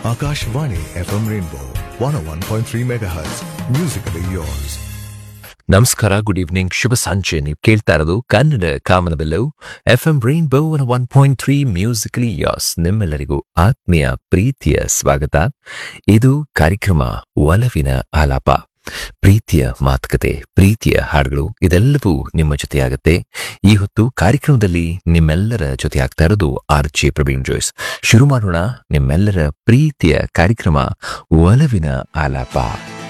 Akashvani FM Rainbow 101.3 MHz. Musically yours. ನಮಸ್ಕಾರ good evening ಶುಭ ಸಂಜೆ ನೀವು ಕೇಳ್ತಾ ಇರೋದು ಕನ್ನಡ ಕಾಮನಬಿಲ್ಲು F M rainbow one point three musically yours ನಿಮ್ಮೆಲ್ಲರಿಗೂ ಆತ್ಮೀಯ ಪ್ರೀತಿಯ ಸ್ವಾಗತ ಇದು ಕಾರ್ಯಕ್ರಮ ಒಲವಿನ ಆಲಾಪ ಪ್ರೀತಿಯ ಮಾತುಕತೆ ಪ್ರೀತಿಯ ಹಾಡುಗಳು ಇದೆಲ್ಲವೂ ನಿಮ್ಮ ಜೊತೆಯಾಗತ್ತೆ ಈ ಹೊತ್ತು ಕಾರ್ಯಕ್ರಮದಲ್ಲಿ ನಿಮ್ಮೆಲ್ಲರ ಜೊತೆ ಆಗ್ತಾ ಇರೋದು ಆರ್ ಜೆ ಪ್ರವೀಣ್ ಜೋಯ್ಸ್ ಶುರು ಮಾಡೋಣ ನಿಮ್ಮೆಲ್ಲರ ಪ್ರೀತಿಯ ಕಾರ್ಯಕ್ರಮ ಒಲವಿನ ಆಲಾಪ